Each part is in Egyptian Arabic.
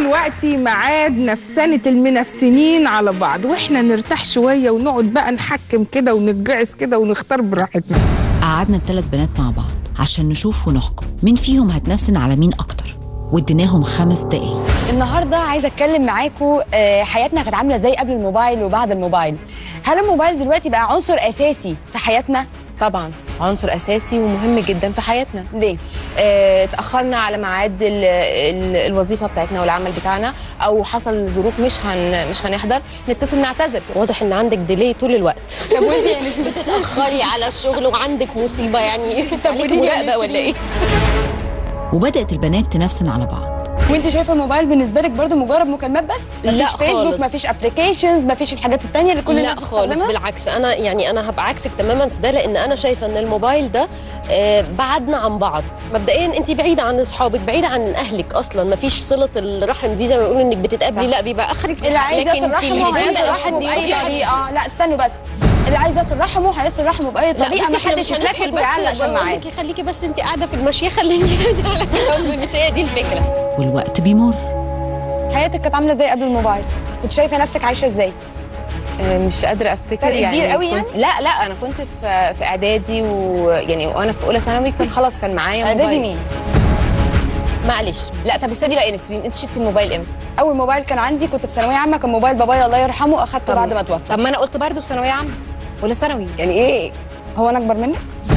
دلوقتي ميعاد نفسنة المنافسين على بعض واحنا نرتاح شوية ونقعد بقى نحكم كده ونتجعس كده ونختار براحتنا قعدنا الثلاث بنات مع بعض عشان نشوف ونحكم مين فيهم هتنفسن على مين اكتر واديناهم خمس دقايق النهارده عايزه اتكلم معاكم آه، حياتنا كانت عامله ازاي قبل الموبايل وبعد الموبايل هل الموبايل دلوقتي بقى عنصر اساسي في حياتنا طبعا عنصر اساسي ومهم جدا في حياتنا ليه آه، اتاخرنا على ميعاد ال- ال- الوظيفه بتاعتنا والعمل بتاعنا او حصل ظروف مش هن مش هنحضر نتصل نعتذر واضح ان عندك ديلي طول الوقت طب وانت يعني بتتاخري على الشغل وعندك مصيبه يعني عليكي مراقبه ولا ايه وبدات البنات تنفسن على بعض وانت شايفه الموبايل بالنسبه لك برضو مجرد مكالمات بس لا مفيش فيسبوك خالص. مفيش ابلكيشنز مفيش الحاجات التانية اللي كل لا الناس خالص بتستخدمها؟ بالعكس انا يعني انا هبقى عكسك تماما في ده لان انا شايفه ان الموبايل ده آه، بعدنا عن بعض مبدئيا انت بعيده عن اصحابك بعيده عن اهلك اصلا ما فيش صله الرحم دي زي ما بيقولوا انك بتتقابلي صح. لا بيبقى اخرك اللي عايز لكن يصل رحمه تليفون هيصل بقى رحمه حد يقول باي لي طريقه لا استنوا بس اللي عايز يصل رحمه هيصل رحمه باي لا طريقه بصي ما احنا حدش مش هنحكي يتلكك بس ويعلق بقول شماعات لك خليكي بس انت قاعده في المشيه خليني على جنب مش هي دي الفكره والوقت بيمر حياتك كانت عامله ازاي قبل الموبايل كنت شايفه نفسك عايشه ازاي آه، مش قادره افتكر فرق يعني كبير قوي كنت لا لا انا كنت في في اعدادي ويعني وانا في اولى ثانوي كان خلاص كان معايا اعدادي موبايل. مين معلش لا طب استني بقى يا نسرين انت شلتي الموبايل امتى اول موبايل كان عندي كنت في ثانويه عامه كان موبايل بابايا الله يرحمه اخدته بعد ما توفى طب ما انا قلت برضه في ثانويه عامه ولا ثانوي يعني ايه هو انا اكبر منك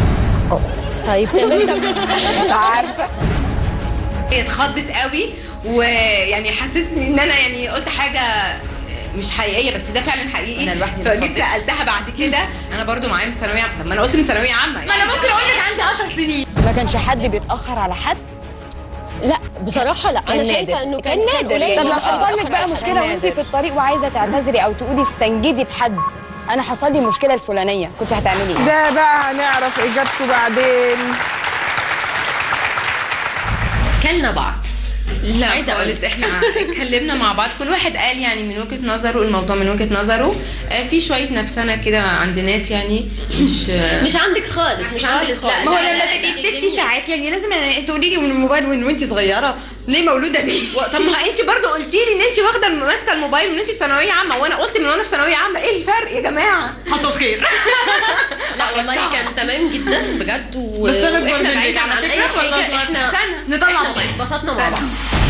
طيب تمام طب مش عارفه هي اتخضت قوي ويعني حسسني ان انا يعني قلت حاجه مش حقيقيه بس ده فعلا حقيقي أنا لوحدي فجيت اتخضيت. سالتها بعد كده انا برضو معايا من ثانويه عامه طب ما انا قلت من ثانويه عامه ما انا ممكن اقول لك عندي 10 سنين ما كانش حد بيتاخر على حد لا بصراحه لا انا كان شايفه نادر. انه كان كان نادر قليل يعني. طب لو جداً. حصل لك بقى آخر مشكله نادر. وانت في الطريق وعايزه تعتذري او تقولي استنجدي بحد انا حصل لي المشكله الفلانيه كنت هتعملي ايه ده بقى هنعرف اجابته بعدين كلنا بعض لا عايزة أقول خالص احنا اتكلمنا مع بعض كل واحد قال يعني من وجهه نظره الموضوع من وجهه نظره آه، في شويه نفسنا كده عند ناس يعني مش مش عندك خالص مش عندك خالص ما هو لما تبقي بتفتي ساعات يعني لازم تقولي لي من الموبايل من وانت صغيره ليه مولوده بيه طب ما انت برضو قلتي لي ان انت واخده ماسكه الموبايل من انت في ثانويه عامه وانا قلت من وانا في ثانويه عامه ايه الفرق يا جماعه حصل خير لا والله كان تمام جدا بجد و... بس أنا أكبر واحنا منك بعيد على عن فكرة اي ولا حاجه صغير؟ احنا سنة. نطلع احنا موبايل. اتبسطنا مع سنة. بعض